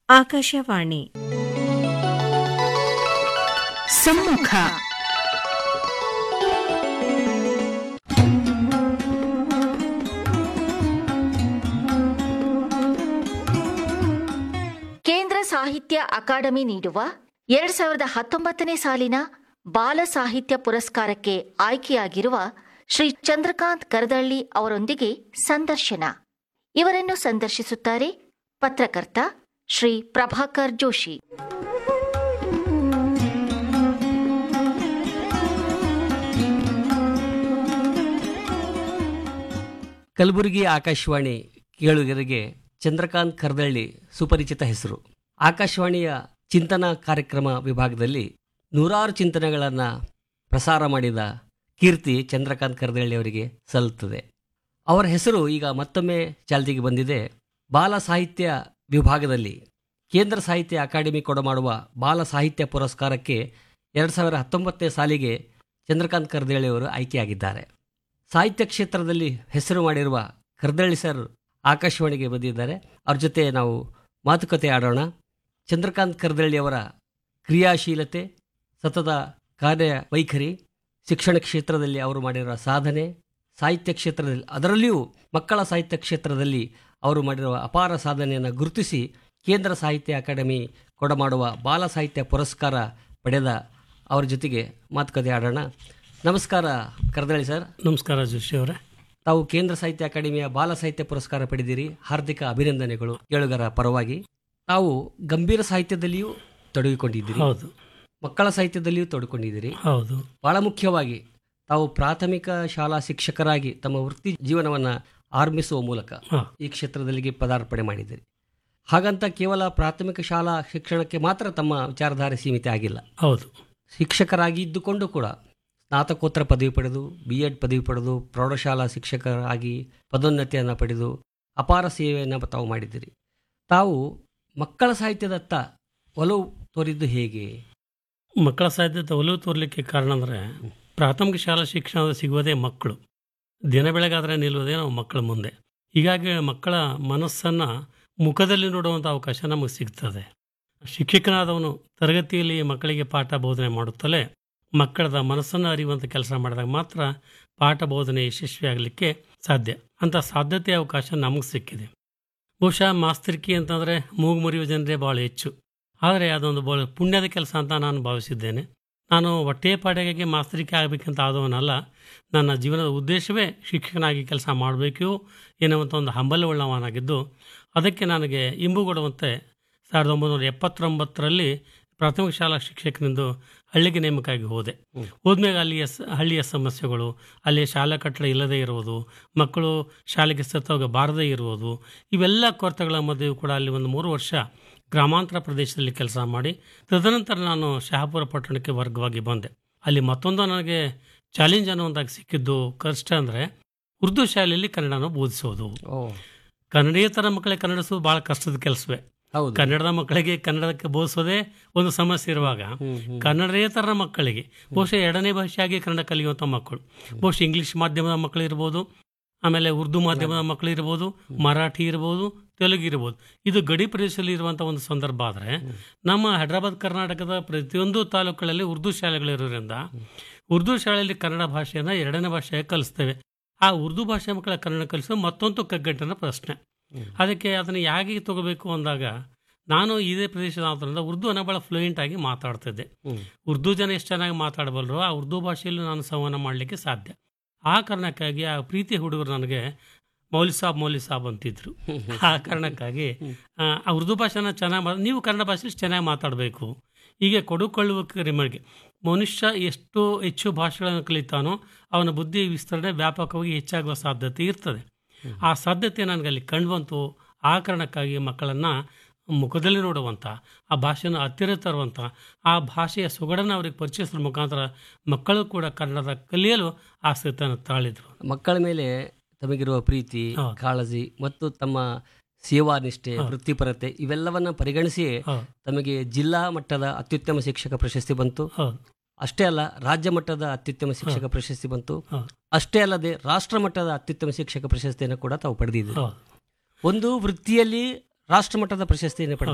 ಆಕಾಶವಾಣಿ ಸಮ್ಮುಖ ಕೇಂದ್ರ ಸಾಹಿತ್ಯ ಅಕಾಡೆಮಿ ನೀಡುವ ಎರಡ್ ಸಾವಿರದ ಹತ್ತೊಂಬತ್ತನೇ ಸಾಲಿನ ಬಾಲ ಸಾಹಿತ್ಯ ಪುರಸ್ಕಾರಕ್ಕೆ ಆಯ್ಕೆಯಾಗಿರುವ ಶ್ರೀ ಚಂದ್ರಕಾಂತ್ ಕರದಳ್ಳಿ ಅವರೊಂದಿಗೆ ಸಂದರ್ಶನ ಇವರನ್ನು ಸಂದರ್ಶಿಸುತ್ತಾರೆ ಪತ್ರಕರ್ತ ಶ್ರೀ ಪ್ರಭಾಕರ್ ಜೋಶಿ ಕಲಬುರಗಿ ಆಕಾಶವಾಣಿ ಕೇಳುಗರಿಗೆ ಚಂದ್ರಕಾಂತ್ ಕರ್ದಳ್ಳಿ ಸುಪರಿಚಿತ ಹೆಸರು ಆಕಾಶವಾಣಿಯ ಚಿಂತನಾ ಕಾರ್ಯಕ್ರಮ ವಿಭಾಗದಲ್ಲಿ ನೂರಾರು ಚಿಂತನೆಗಳನ್ನು ಪ್ರಸಾರ ಮಾಡಿದ ಕೀರ್ತಿ ಚಂದ್ರಕಾಂತ್ ಕರ್ದಳ್ಳಿ ಅವರಿಗೆ ಸಲ್ಲುತ್ತದೆ ಅವರ ಹೆಸರು ಈಗ ಮತ್ತೊಮ್ಮೆ ಚಾಲ್ತಿಗೆ ಬಂದಿದೆ ಬಾಲ ಸಾಹಿತ್ಯ ವಿಭಾಗದಲ್ಲಿ ಕೇಂದ್ರ ಸಾಹಿತ್ಯ ಅಕಾಡೆಮಿ ಕೊಡಮಾಡುವ ಬಾಲ ಸಾಹಿತ್ಯ ಪುರಸ್ಕಾರಕ್ಕೆ ಎರಡು ಸಾವಿರ ಹತ್ತೊಂಬತ್ತನೇ ಸಾಲಿಗೆ ಚಂದ್ರಕಾಂತ್ ಕರ್ದಳ್ಳಿ ಅವರು ಆಯ್ಕೆಯಾಗಿದ್ದಾರೆ ಸಾಹಿತ್ಯ ಕ್ಷೇತ್ರದಲ್ಲಿ ಹೆಸರು ಮಾಡಿರುವ ಕರ್ದಳ್ಳಿ ಸರ್ ಆಕಾಶವಾಣಿಗೆ ಬಂದಿದ್ದಾರೆ ಅವ್ರ ಜೊತೆ ನಾವು ಮಾತುಕತೆ ಆಡೋಣ ಚಂದ್ರಕಾಂತ್ ಕರ್ದಳ್ಳಿ ಅವರ ಕ್ರಿಯಾಶೀಲತೆ ಸತತ ಕಾರ್ಯ ವೈಖರಿ ಶಿಕ್ಷಣ ಕ್ಷೇತ್ರದಲ್ಲಿ ಅವರು ಮಾಡಿರುವ ಸಾಧನೆ ಸಾಹಿತ್ಯ ಕ್ಷೇತ್ರದಲ್ಲಿ ಅದರಲ್ಲಿಯೂ ಮಕ್ಕಳ ಸಾಹಿತ್ಯ ಕ್ಷೇತ್ರದಲ್ಲಿ ಅವರು ಮಾಡಿರುವ ಅಪಾರ ಸಾಧನೆಯನ್ನು ಗುರುತಿಸಿ ಕೇಂದ್ರ ಸಾಹಿತ್ಯ ಅಕಾಡೆಮಿ ಕೊಡಮಾಡುವ ಬಾಲ ಸಾಹಿತ್ಯ ಪುರಸ್ಕಾರ ಪಡೆದ ಅವರ ಜೊತೆಗೆ ಮಾತುಕತೆ ಆಡೋಣ ನಮಸ್ಕಾರ ಕರ್ದಳ್ಳಿ ಸರ್ ನಮಸ್ಕಾರ ಜೋಶಿ ಅವರೇ ತಾವು ಕೇಂದ್ರ ಸಾಹಿತ್ಯ ಅಕಾಡೆಮಿಯ ಬಾಲ ಸಾಹಿತ್ಯ ಪುರಸ್ಕಾರ ಪಡೆದಿರಿ ಹಾರ್ದಿಕ ಅಭಿನಂದನೆಗಳು ಕೇಳುಗರ ಪರವಾಗಿ ತಾವು ಗಂಭೀರ ಸಾಹಿತ್ಯದಲ್ಲಿಯೂ ತೊಡಗಿಕೊಂಡಿದ್ದೀರಿ ಹೌದು ಮಕ್ಕಳ ಸಾಹಿತ್ಯದಲ್ಲಿಯೂ ತೊಡಗಿಕೊಂಡಿದ್ದೀರಿ ಹೌದು ಬಹಳ ಮುಖ್ಯವಾಗಿ ತಾವು ಪ್ರಾಥಮಿಕ ಶಾಲಾ ಶಿಕ್ಷಕರಾಗಿ ತಮ್ಮ ವೃತ್ತಿ ಜೀವನವನ್ನು ಆರಂಭಿಸುವ ಮೂಲಕ ಹಾ. ಈ ಕ್ಷೇತ್ರದಲ್ಲಿಗೆ ಪದಾರ್ಪಣೆ ಮಾಡಿದ್ದೀರಿ ಹಾಗಂತ ಕೇವಲ ಪ್ರಾಥಮಿಕ ಶಾಲಾ ಶಿಕ್ಷಣಕ್ಕೆ ಮಾತ್ರ ತಮ್ಮ ವಿಚಾರಧಾರೆ ಸೀಮಿತ ಆಗಿಲ್ಲ ಹೌದು ಶಿಕ್ಷಕರಾಗಿ ಇದ್ದುಕೊಂಡು ಕೂಡ ಸ್ನಾತಕೋತ್ತರ ಪದವಿ ಪಡೆದು ಬಿ ಎಡ್ ಪದವಿ ಪಡೆದು ಪ್ರೌಢಶಾಲಾ ಶಿಕ್ಷಕರಾಗಿ ಪದೋನ್ನತಿಯನ್ನು ಪಡೆದು ಅಪಾರ ಸೇವೆಯನ್ನು ತಾವು ಮಾಡಿದ್ದೀರಿ ತಾವು ಮಕ್ಕಳ ಸಾಹಿತ್ಯದತ್ತ ಒಲವು ತೋರಿದ್ದು ಹೇಗೆ ಮಕ್ಕಳ ಸಾಹಿತ್ಯದ ಒಲವು ತೋರ್ಲಿಕ್ಕೆ ಕಾರಣ ಅಂದರೆ ಪ್ರಾಥಮಿಕ ಶಾಲಾ ಶಿಕ್ಷಣ ಸಿಗುವುದೇ ಮಕ್ಕಳು ದಿನ ಬೆಳಗಾದರೆ ನಿಲ್ಲುವುದೇ ನಾವು ಮಕ್ಕಳ ಮುಂದೆ ಹೀಗಾಗಿ ಮಕ್ಕಳ ಮನಸ್ಸನ್ನು ಮುಖದಲ್ಲಿ ನೋಡುವಂಥ ಅವಕಾಶ ನಮಗೆ ಸಿಗ್ತದೆ ಶಿಕ್ಷಕನಾದವನು ತರಗತಿಯಲ್ಲಿ ಮಕ್ಕಳಿಗೆ ಪಾಠ ಬೋಧನೆ ಮಾಡುತ್ತಲೇ ಮಕ್ಕಳದ ಮನಸ್ಸನ್ನು ಅರಿಯುವಂಥ ಕೆಲಸ ಮಾಡಿದಾಗ ಮಾತ್ರ ಪಾಠ ಬೋಧನೆ ಯಶಸ್ವಿಯಾಗಲಿಕ್ಕೆ ಸಾಧ್ಯ ಅಂಥ ಸಾಧ್ಯತೆ ಅವಕಾಶ ನಮಗೆ ಸಿಕ್ಕಿದೆ ಬಹುಶಃ ಮಾಸ್ತರಿಕೆ ಅಂತಂದರೆ ಮೂಗು ಮುರಿಯುವ ಜನರೇ ಭಾಳ ಹೆಚ್ಚು ಆದರೆ ಅದೊಂದು ಭಾಳ ಪುಣ್ಯದ ಕೆಲಸ ಅಂತ ನಾನು ಭಾವಿಸಿದ್ದೇನೆ ನಾನು ಹೊಟ್ಟೆ ಪಾಡಿಗೆ ಮಾಸ್ತರಿಕೆ ಆಗಬೇಕಂತ ಆದವನಲ್ಲ ನನ್ನ ಜೀವನದ ಉದ್ದೇಶವೇ ಶಿಕ್ಷಕನಾಗಿ ಕೆಲಸ ಮಾಡಬೇಕು ಎನ್ನುವಂಥ ಒಂದು ಹಂಬಲವುಳ್ಳವನಾಗಿದ್ದು ಅದಕ್ಕೆ ನನಗೆ ಇಂಬು ಕೊಡುವಂತೆ ಸಾವಿರದ ಒಂಬೈನೂರ ಎಪ್ಪತ್ತೊಂಬತ್ತರಲ್ಲಿ ಪ್ರಾಥಮಿಕ ಶಾಲಾ ಶಿಕ್ಷಕನೆಂದು ಹಳ್ಳಿಗೆ ನೇಮಕಾಗಿ ಹೋದೆ ಹೋದ್ಮೇಲೆ ಅಲ್ಲಿಯ ಸ- ಹಳ್ಳಿಯ ಸಮಸ್ಯೆಗಳು ಅಲ್ಲಿ ಶಾಲಾ ಕಟ್ಟಡ ಇಲ್ಲದೇ ಇರುವುದು ಮಕ್ಕಳು ಶಾಲೆಗೆ ಸತ್ತೋಗ ಬಾರದೇ ಇರುವುದು ಇವೆಲ್ಲ ಕೊರತೆಗಳ ಮಧ್ಯೆಯೂ ಕೂಡ ಅಲ್ಲಿ ಒಂದು ಮೂರು ವರ್ಷ ಗ್ರಾಮಾಂತರ ಪ್ರದೇಶದಲ್ಲಿ ಕೆಲಸ ಮಾಡಿ ತದನಂತರ ನಾನು ಶಹಾಪುರ ಪಟ್ಟಣಕ್ಕೆ ವರ್ಗವಾಗಿ ಬಂದೆ ಅಲ್ಲಿ ಮತ್ತೊಂದು ನನಗೆ ಚಾಲೆಂಜ್ ಅನ್ನುವಂತಾಗಿ ಸಿಕ್ಕಿದ್ದು ಕಷ್ಟ ಅಂದರೆ ಉರ್ದು ಶಾಲೆಯಲ್ಲಿ ಕನ್ನಡನ ಬೋಧಿಸೋದು ಓ ಕನ್ನಡೇತರ ಮಕ್ಕಳಿಗೆ ಕನ್ನಡಿಸೋದು ಭಾಳ ಕಷ್ಟದ ಕೆಲಸವೇ ಹೌದು ಕನ್ನಡದ ಮಕ್ಕಳಿಗೆ ಕನ್ನಡಕ್ಕೆ ಬೋಧಿಸೋದೇ ಒಂದು ಸಮಸ್ಯೆ ಇರುವಾಗ ಹ್ಮ್, ಹ್ಮ್. ಕನ್ನಡೇತರ ಮಕ್ಕಳಿಗೆ ಬಹುಶಃ ಎರಡನೇ ಭಾಷೆಯಾಗಿ ಕನ್ನಡ ಕಲಿಯುವಂಥ ಮಕ್ಕಳು ಬಹುಶಃ ಇಂಗ್ಲಿಷ್ ಮಾಧ್ಯಮದ ಮಕ್ಕಳು ಇರ್ಬೋದು ಆಮೇಲೆ ಉರ್ದು ಮಾಧ್ಯಮದ ಮಕ್ಕಳು ಇರ್ಬೋದು ಮರಾಠಿ ಇರ್ಬೋದು ತೆಲುಗು ಇರ್ಬೋದು ಇದು ಗಡಿ ಪ್ರದೇಶದಲ್ಲಿ ಇರುವಂಥ ಒಂದು ಸಂದರ್ಭ ಆದರೆ ನಮ್ಮ ಹೈದರಾಬಾದ್ ಕರ್ನಾಟಕದ ಪ್ರತಿಯೊಂದು ತಾಲೂಕುಗಳಲ್ಲಿ ಉರ್ದು ಶಾಲೆಗಳಿರೋದ್ರಿಂದ ಉರ್ದು ಶಾಲೆಯಲ್ಲಿ ಕನ್ನಡ ಭಾಷೆಯನ್ನು ಎರಡನೇ ಭಾಷೆಯಾಗಿ ಕಲಿಸ್ತೇವೆ ಆ ಉರ್ದು ಭಾಷೆ ಮಕ್ಕಳ ಕನ್ನಡ ಕಲಿಸೋ ಮತ್ತೊಂದು ಕಗ್ಗಂಟಿನ ಪ್ರಶ್ನೆ ಅದಕ್ಕೆ ಅದನ್ನು ಹೇಗೆ ತಗೋಬೇಕು ಅಂದಾಗ ನಾನು ಇದೇ ಪ್ರದೇಶದ ಆದ್ದರಿಂದ ಉರ್ದುವನ್ನು ಭಾಳ ಫ್ಲೂಯೆಂಟ್ ಆಗಿ ಮಾತಾಡ್ತಿದ್ದೆ ಹ್ಮ್. ಉರ್ದು ಜನ ಎಷ್ಟು ಚೆನ್ನಾಗಿ ಮಾತಾಡಬಲ್ಲರೋ ಆ ಉರ್ದು ಭಾಷೆಯಲ್ಲೂ ನಾನು ಸಂವಹನ ಮಾಡಲಿಕ್ಕೆ ಸಾಧ್ಯ ಆ ಕಾರಣಕ್ಕಾಗಿ ಆ ಪ್ರೀತಿ ಹುಡುಗರು ನನಗೆ ಮೌಲಿ ಸಾಬ್ ಮೌಲಿ ಸಾಬ್ ಅಂತಿದ್ರು ಆ ಕಾರಣಕ್ಕಾಗಿ ಆ, ಆ ಉರ್ದು ಭಾಷೆನ ಚೆನ್ನಾಗಿ ಮಾ ನೀವು ಕನ್ನಡ ಭಾಷೆಯಲ್ಲಿ ಚೆನ್ನಾಗಿ ಮಾತಾಡಬೇಕು ಹೀಗೆ ಕೊಡುಕೊಳ್ಳುವ ನಿಮಗೆ ಮನುಷ್ಯ ಎಷ್ಟು ಹೆಚ್ಚು ಭಾಷೆಗಳನ್ನು ಕಲಿತಾನೋ ಅವನ ಬುದ್ಧಿ ವಿಸ್ತರಣೆ ವ್ಯಾಪಕವಾಗಿ ಹೆಚ್ಚಾಗುವ ಸಾಧ್ಯತೆ ಇರ್ತದೆ ಆ ಸಾಧ್ಯತೆ ನನಗೆ ಅಲ್ಲಿ ಕಂಡುಬಂತು ಆ ಕಾರಣಕ್ಕಾಗಿ ಮಕ್ಕಳನ್ನು ಮುಖದಲ್ಲಿ ನೋಡುವಂಥ ಆ ಭಾಷೆಯನ್ನು ಹತ್ತಿರ ತರುವಂಥ ಆ ಭಾಷೆಯ ಸೊಗಡನ್ನು ಅವರಿಗೆ ಪರಿಚಯಿಸುವ ಮುಖಾಂತರ ಮಕ್ಕಳು ಕೂಡ ಕನ್ನಡದ ಕಲಿಯಲು ಆಸಕ್ತಿಯನ್ನು ತಾಳಿದರು ಮಕ್ಕಳ ಮೇಲೆ ತಮಗಿರುವ ಪ್ರೀತಿ ಹೌದು. ಕಾಳಜಿ ಮತ್ತು ತಮ್ಮ ಸೇವಾ ನಿಷ್ಠೆ ವೃತ್ತಿಪರತೆ ಇವೆಲ್ಲವನ್ನ ಪರಿಗಣಿಸಿ ಹೌದು ತಮಗೆ ಜಿಲ್ಲಾ ಮಟ್ಟದ ಅತ್ಯುತ್ತಮ ಶಿಕ್ಷಕ ಪ್ರಶಸ್ತಿ ಬಂತು ಹೌದು ಅಷ್ಟೇ ಅಲ್ಲ ರಾಜ್ಯ ಮಟ್ಟದ ಅತ್ಯುತ್ತಮ ಶಿಕ್ಷಕ ಪ್ರಶಸ್ತಿ ಬಂತು ಹೌದು ಅಷ್ಟೇ ಅಲ್ಲದೆ ರಾಷ್ಟ್ರ ಮಟ್ಟದ ಅತ್ಯುತ್ತಮ ಶಿಕ್ಷಕ ಪ್ರಶಸ್ತಿಯನ್ನು ಕೂಡ ತಾವು ಪಡೆದಿದ್ದೀರಿ ಹೌದು ಒಂದು ವೃತ್ತಿಯಲ್ಲಿ ರಾಷ್ಟ್ರ ಮಟ್ಟದ ಪ್ರಶಸ್ತಿಯನ್ನು ಪಡೆದ